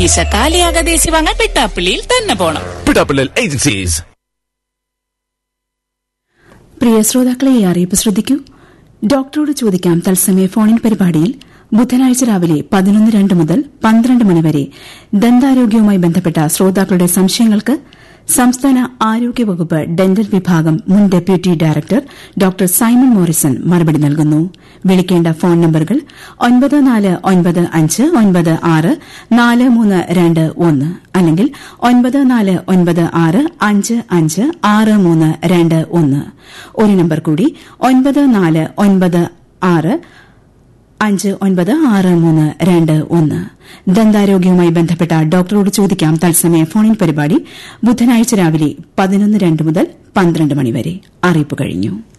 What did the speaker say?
കീശ കാലിയാകാതെ AC വാങ്ങാൻ പിട്ടാപ്പിള്ളിയിൽ തന്നെ പോണം പിടാപ്പിള്ളൽ ഏജൻസീസ് പ്രിയ ശ്രോതാക്കളെ ഈ അറിയിപ്പ് ശ്രദ്ധിക്കൂ ഡോക്ടറോട് ചോദിക്കാം തത്സമയ ഫോണിൻ പരിപാടിയിൽ ബുധനാഴ്ച രാവിലെ പതിനൊന്ന് രണ്ട് മുതൽ പന്ത്രണ്ട് മണിവരെ ദന്താരോഗ്യവുമായി ബന്ധപ്പെട്ട ശ്രോതാക്കളുടെ സംശയങ്ങൾക്ക് സംസ്ഥാന ആരോഗ്യവകുപ്പ് ഡെന്റൽ വിഭാഗം മുൻ deputy director doctor Simon Morrison മറുപടി നൽകുന്നു വിളിക്കേണ്ട ഫോൺ നമ്പറുകൾ ഒൻപത് നാല് ഒൻപത് അഞ്ച് ഒൻപത് ആറ് നാല് മൂന്ന് രണ്ട് ഒന്ന് അല്ലെങ്കിൽ ഒൻപത് നാല് ഒൻപത് ആറ് അഞ്ച് അഞ്ച് ആറ് മൂന്ന് രണ്ട് ഒന്ന് ഒരു നമ്പർ കൂടി ഒൻപത് നാല് ഒൻപത് ആറ് അഞ്ച് ഒൻപത് ആറ് മൂന്ന് രണ്ട് ഒന്ന് ദന്താരോഗ്യവുമായി ബന്ധപ്പെട്ട ഡോക്ടറോട് ചോദിക്കാം തത്സമയ ഫോണിൻ പരിപാടി ബുധനാഴ്ച രാവിലെ പതിനൊന്ന് രണ്ട് മുതൽ പന്ത്രണ്ട് മണിവരെ അറിയിപ്പ് കഴിഞ്ഞു